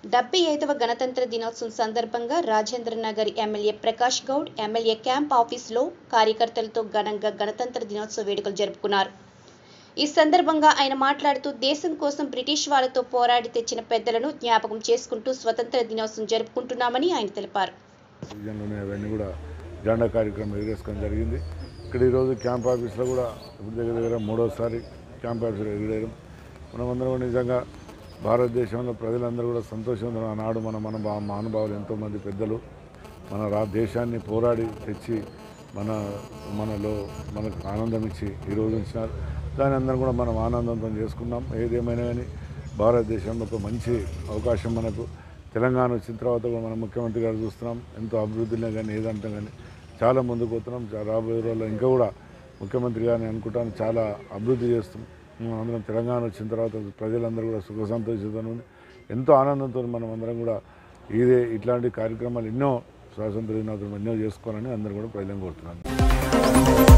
డెబ్బై ఐదవ గణతంత్ర దినోత్సవం సందర్భంగా Rajendra Nagar MLA Prakash Goud MLA camp ఆఫీసులో కార్యకర్తలతో ఘనంగా గణతంత్ర దినోత్సవ వేడుకలు జరుపుకున్నారు ఈ సందర్భంగా ఆయన మాట్లాడుతూ దేశం కోసం బ్రిటిష్ వాళ్ళతో పోరాడి తెచ్చిన పెద్దలను జ్ఞాపకం చేసుకుంటూ స్వతంత్ర దినోత్సవం జరుపుకుంటున్నామని ఆయన తెలిపారు డివిజన్లోనే అవన్నీ కూడా జెండా కార్యక్రమం ఎగరేసుకోవడం జరిగింది ఇక్కడ ఈరోజు క్యాంప్ ఆఫీస్లో కూడా ఇప్పుడు దగ్గర దగ్గర మూడోసారి క్యాంప్ ఆఫీస్లో ఎగరేయడం మనమందరం కూడా నిజంగా భారతదేశంలో ప్రజలందరూ కూడా సంతోషంగా ఆనాడు మన మన బా- మహానుభావులు ఎంతోమంది పెద్దలు మన రా దేశాన్ని పోరాడి తెచ్చి మన మనలో మనకు ఆనందం ఇచ్చి ఈరోజు ఇచ్చినారు దాని అందరం కూడా మనం ఆనందంతో చేసుకున్నాం ఏదేమైనా కానీ భారతదేశంలో ఒక మంచి అవకాశం మనకు తెలంగాణ వచ్చిన తర్వాత కూడా మన ముఖ్యమంత్రి గారు చూస్తున్నాం ఎంతో అభివృద్ధిలో కానీ ఏదంటే కానీ చాలా ముందుకు పోతున్నాం చా- రాబోయే రోజుల్లో ఇంకా కూడా ముఖ్యమంత్రి గారిని అనుకుంటాను చాలా అభివృద్ధి చేస్తాం మనం అందరం తెలంగాణ వచ్చిన తర్వాత ప్రజలందరూ కూడా సుఖ సంతోషంతో ఉంది ఎంతో ఆనందంతో మనం అందరం కూడా ఇదే ఇట్లాంటి కార్యక్రమాలు ఎన్నో స్వాతంత్ర దినోత్సవం ఎన్నో చేసుకోవాలని అందరూ కూడా ప్రజలను కోరుతున్నాను